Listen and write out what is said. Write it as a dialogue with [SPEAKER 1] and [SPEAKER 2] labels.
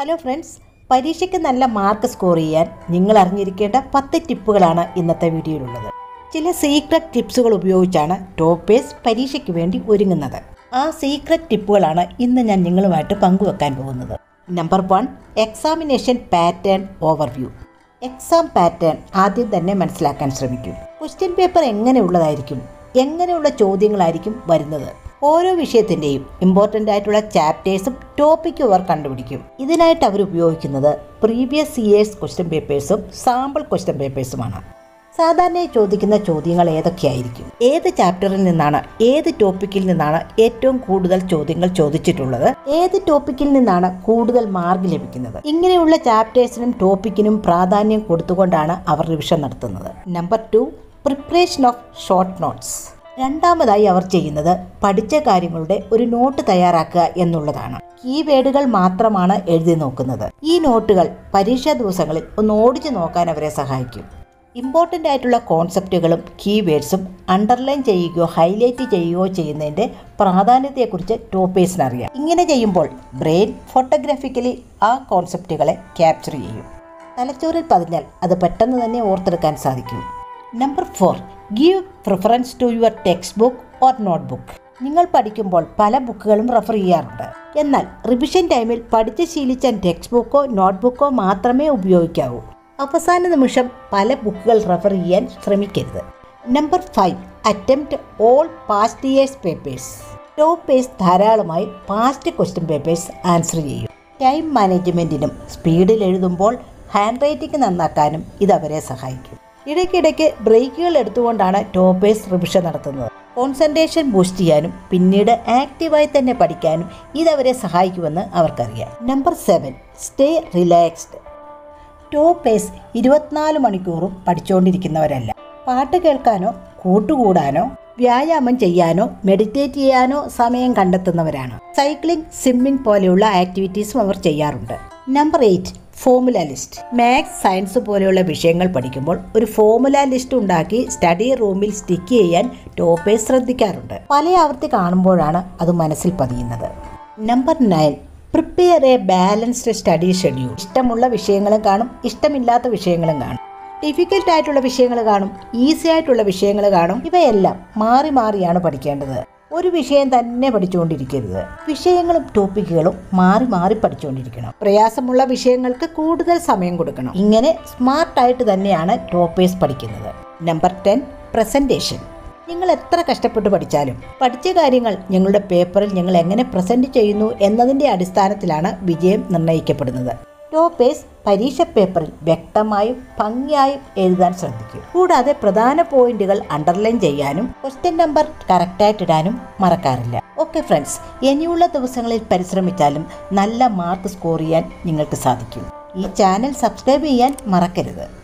[SPEAKER 1] hello friends പരീക്ഷയ്ക്ക് നല്ല mark score ചെയ്യാൻ നിങ്ങൾ അറിഞ്ഞിരിക്കേണ്ട പത്ത് ടിപ്പുകളാണ് ഇന്നത്തെ വീഡിയോയിലുള്ളത് ചില സീക്രട്ട് ടിപ്സുകൾ ഉപയോഗിച്ചാണ് ടോപ്പേഴ്സ് പരീക്ഷയ്ക്ക് വേണ്ടി ഒരുങ്ങുന്നത് ആ സീക്രട്ട് ടിപ്പുകളാണ് ഇന്ന് ഞാൻ നിങ്ങളുമായിട്ട് പങ്കുവെക്കാൻ പോകുന്നത് number one examination pattern overview exam pattern ആദ്യം തന്നെ മനസ്സിലാക്കാൻ ശ്രമിക്കും ക്വസ്റ്റ്യൻ പേപ്പർ എങ്ങനെയുള്ളതായിരിക്കും എങ്ങനെയുള്ള ചോദ്യങ്ങളായിരിക്കും വരുന്നത് ഓരോ വിഷയത്തിൻ്റെയും ഇമ്പോർട്ടൻ്റ് ആയിട്ടുള്ള ചാപ്റ്റേഴ്സും ടോപ്പിക്കും അവർ കണ്ടുപിടിക്കും ഇതിനായിട്ട് അവർ ഉപയോഗിക്കുന്നത് പ്രീവിയസ് ഇയേഴ്സ് ക്വസ്റ്റ്യൻ പേപ്പേഴ്സും സാമ്പിൾ ക്വസ്റ്റ്യൻ പേപ്പേഴ്സുമാണ് സാധാരണയായി ചോദിക്കുന്ന ചോദ്യങ്ങൾ ഏതൊക്കെയായിരിക്കും ഏത് ചാപ്റ്ററിൽ നിന്നാണ് ഏത് ടോപ്പിക്കിൽ നിന്നാണ് ഏറ്റവും കൂടുതൽ ചോദ്യങ്ങൾ ചോദിച്ചിട്ടുള്ളത് ഏത് ടോപ്പിക്കിൽ നിന്നാണ് കൂടുതൽ മാർക്ക് ലഭിക്കുന്നത് ഇങ്ങനെയുള്ള ചാപ്റ്റേഴ്സിനും ടോപ്പിക്കിനും പ്രാധാന്യം കൊടുത്തുകൊണ്ടാണ് അവർ റിവിഷൻ നടത്തുന്നത് number two preparation of short notes രണ്ടാമതായി അവർ ചെയ്യുന്നത് പഠിച്ച കാര്യങ്ങളുടെ ഒരു നോട്ട് തയ്യാറാക്കുക എന്നുള്ളതാണ് കീവേഡുകൾ മാത്രമാണ് എഴുതി നോക്കുന്നത് ഈ നോട്ടുകൾ പരീക്ഷാ ദിവസങ്ങളിൽ ഒന്ന് ഓടിച്ചു നോക്കാൻ അവരെ സഹായിക്കും ഇമ്പോർട്ടൻ്റ് ആയിട്ടുള്ള കോൺസെപ്റ്റുകളും കീവേഡ്സും അണ്ടർലൈൻ ചെയ്യുകയോ ഹൈലൈറ്റ് ചെയ്യുകയോ ചെയ്യുന്നതിൻ്റെ പ്രാധാന്യത്തെക്കുറിച്ച് ടോപ്പേഴ്സിന് അറിയാം ഇങ്ങനെ ചെയ്യുമ്പോൾ ബ്രെയിൻ ഫോട്ടോഗ്രാഫിക്കലി ആ കോൺസെപ്റ്റുകളെ ക്യാപ്ചർ ചെയ്യും തലച്ചോറിൽ പതിഞ്ഞാൽ അത് പെട്ടെന്ന് തന്നെ ഓർത്തെടുക്കാൻ സാധിക്കും number four give preference to your text book or note book നിങ്ങൾ പഠിക്കുമ്പോൾ പല ബുക്കുകളും റെഫർ ചെയ്യാറുണ്ട് എന്നാൽ റിവിഷൻ ടൈമിൽ പഠിച്ച് ശീലിച്ച ടെക്സ്റ്റ് ബുക്കോ നോട്ട് ബുക്കോ മാത്രമേ ഉപയോഗിക്കാവൂ അവസാന നിമിഷം പല ബുക്കുകൾ റെഫർ ചെയ്യാൻ ശ്രമിക്കരുത് number five attempt all past years papers toppers ധാരാളമായി പാസ്റ്റ് ക്വസ്റ്റ്യൻ പേപ്പേഴ്സ് ആൻസർ ചെയ്യും ടൈം മാനേജ്മെൻറ്റിനും സ്പീഡിൽ എഴുതുമ്പോൾ ഹാൻഡ് റൈറ്റിംഗ് നന്നാക്കാനും ഇത് അവരെ സഹായിക്കും ഇടയ്ക്കിടയ്ക്ക് ബ്രേക്കുകൾ എടുത്തുകൊണ്ടാണ് ടോപ്പേഴ്സ് റിവിഷൻ നടത്തുന്നത് കോൺസെൻട്രേഷൻ ബൂസ്റ്റ് ചെയ്യാനും പിന്നീട് ആക്റ്റീവായി തന്നെ പഠിക്കാനും ഇതവരെ സഹായിക്കുമെന്ന് അവർക്കറിയാം number seven stay relaxed toppers ഇരുപത്തിനാല് മണിക്കൂറും പഠിച്ചുകൊണ്ടിരിക്കുന്നവരല്ല പാട്ട് കേൾക്കാനോ കൂട്ടുകൂടാനോ വ്യായാമം ചെയ്യാനോ മെഡിറ്റേറ്റ് ചെയ്യാനോ സമയം കണ്ടെത്തുന്നവരാണ് സൈക്ലിംഗ് സ്വിമ്മിംഗ് പോലെയുള്ള ആക്ടിവിറ്റീസും അവർ ചെയ്യാറുണ്ട് number eight formula list maths science പോലെയുള്ള വിഷയങ്ങൾ പഠിക്കുമ്പോൾ ഒരു ഫോമുല ലിസ്റ്റ് ഉണ്ടാക്കി സ്റ്റഡി റൂമിൽ സ്റ്റിക്ക് ചെയ്യാൻ ടോപ്പേഴ്സ് ശ്രദ്ധിക്കാറുണ്ട് പല ആവർത്തി കാണുമ്പോഴാണ് അത് മനസ്സിൽ പതിയുന്നത് number nine prepare a balanced study schedule ഇഷ്ടമുള്ള വിഷയങ്ങളും കാണും ഇഷ്ടമില്ലാത്ത വിഷയങ്ങളും കാണും ഡിഫിക്കൽട്ട് ആയിട്ടുള്ള വിഷയങ്ങൾ കാണും ഈസി ആയിട്ടുള്ള വിഷയങ്ങൾ കാണും ഇവയെല്ലാം മാറി മാറിയാണ് പഠിക്കേണ്ടത് ഒരു വിഷയം തന്നെ പഠിച്ചുകൊണ്ടിരിക്കരുത് വിഷയങ്ങളും ടോപ്പിക്കുകളും മാറി മാറി പഠിച്ചുകൊണ്ടിരിക്കണം പ്രയാസമുള്ള വിഷയങ്ങൾക്ക് കൂടുതൽ സമയം കൊടുക്കണം ഇങ്ങനെ സ്മാർട്ടായിട്ട് തന്നെയാണ് ടോപ്പേഴ്സ് പഠിക്കുന്നത് നമ്പർ ടെൻ പ്രസൻറ്റേഷൻ നിങ്ങൾ എത്ര കഷ്ടപ്പെട്ട് പഠിച്ചാലും പഠിച്ച കാര്യങ്ങൾ ഞങ്ങളുടെ പേപ്പറിൽ ഞങ്ങൾ എങ്ങനെ പ്രസന്റ് ചെയ്യുന്നു എന്നതിൻ്റെ അടിസ്ഥാനത്തിലാണ് വിജയം നിർണ്ണയിക്കപ്പെടുന്നത് ടോപ്പേഴ്സ് പരീക്ഷ പേപ്പറിൽ വ്യക്തമായും ഭംഗിയായും എഴുതാൻ ശ്രദ്ധിക്കും കൂടാതെ പ്രധാന പോയിന്റുകൾ അണ്ടർലൈൻ ചെയ്യാനും ക്വസ്റ്റ്യൻ നമ്പർ കറക്റ്റായിട്ട് ഇടാനും മറക്കാറില്ല ഓക്കെ ഫ്രണ്ട്സ് ഇനിയുള്ള ദിവസങ്ങളിൽ പരിശ്രമിച്ചാലും നല്ല മാർക്ക് സ്കോർ ചെയ്യാൻ നിങ്ങൾക്ക് സാധിക്കും ഈ ചാനൽ സബ്സ്ക്രൈബ് ചെയ്യാൻ മറക്കരുത്